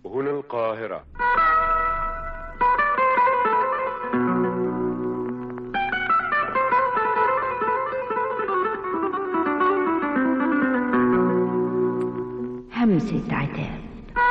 هنا القاهرة همسة عتاب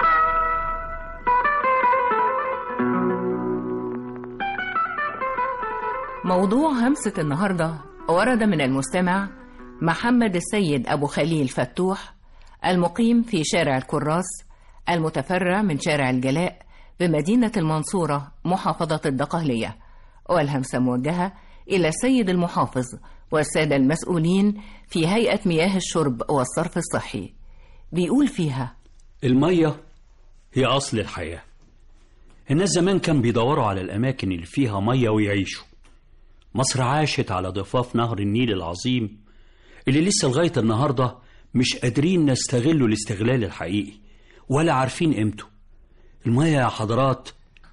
موضوع همسة النهاردة ورد من المستمع محمد السيد أبو خليل فتوح المقيم في شارع الكراس المتفرع من شارع الجلاء بمدينة المنصورة محافظة الدقهلية والهمسة موجهة إلى السيد المحافظ والسادة المسؤولين في هيئة مياه الشرب والصرف الصحي بيقول فيها المية هي أصل الحياة الناس زمان كان بيدوروا على الأماكن اللي فيها مية ويعيشوا مصر عاشت على ضفاف نهر النيل العظيم اللي لسه لغاية النهاردة مش قادرين نستغله الاستغلال الحقيقي ولا عارفين قيمته المية يا حضرات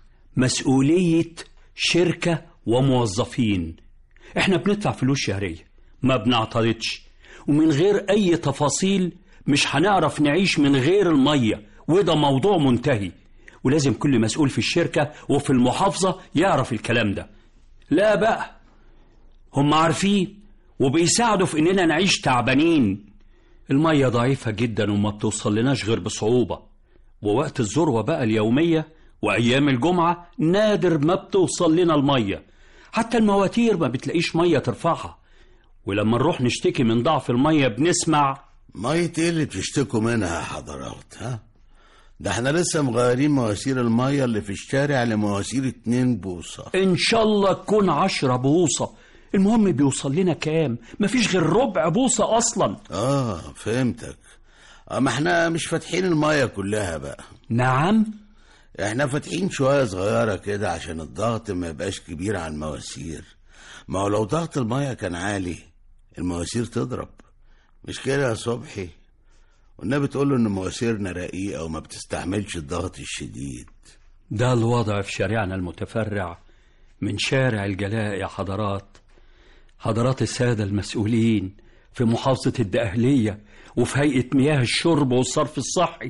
مسؤولية شركة وموظفين احنا بندفع فلوس شهرية ما بنعترضش ومن غير أي تفاصيل مش هنعرف نعيش من غير المية وده موضوع منتهي ولازم كل مسؤول في الشركة وفي المحافظة يعرف الكلام ده لا بقى هم عارفين وبيساعدوا في إننا نعيش تعبانين المية ضعيفة جدا وما بتوصلناش غير بصعوبة ووقت الذروة بقى اليومية وأيام الجمعة نادر ما بتوصل لنا المية حتى المواتير ما بتلاقيش مية ترفعها ولما نروح نشتكي من ضعف المية بنسمع مية ايه اللي بتشتكوا منها يا حضرات ها ده احنا لسه مغيرين مواسير المية اللي في الشارع لمواسير اتنين بوصة إن شاء الله تكون عشرة بوصة المهم بيوصل لنا كام مفيش غير ربع بوصة أصلا اه فهمتك اما احنا مش فاتحين المية كلها بقى نعم احنا فاتحين شوية صغيرة كده عشان الضغط ما يبقاش كبير على المواسير ما هو لو ضغط المية كان عالي المواسير تضرب مش كده يا صبحي والنبي تقول له ان مواسيرنا رقيقة وما بتستحملش الضغط الشديد ده الوضع في شارعنا المتفرع من شارع الجلاء يا حضرات حضرات السادة المسؤولين في محافظة الدقهلية وفي هيئة مياه الشرب والصرف الصحي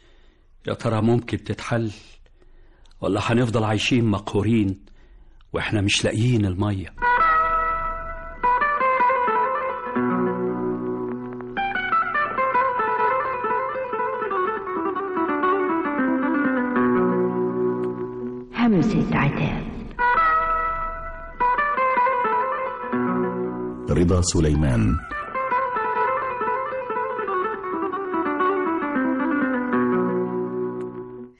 يا ترى ممكن تتحل ولا هنفضل عايشين مقهورين واحنا مش لاقيين الميه همسة عتاب رضا سليمان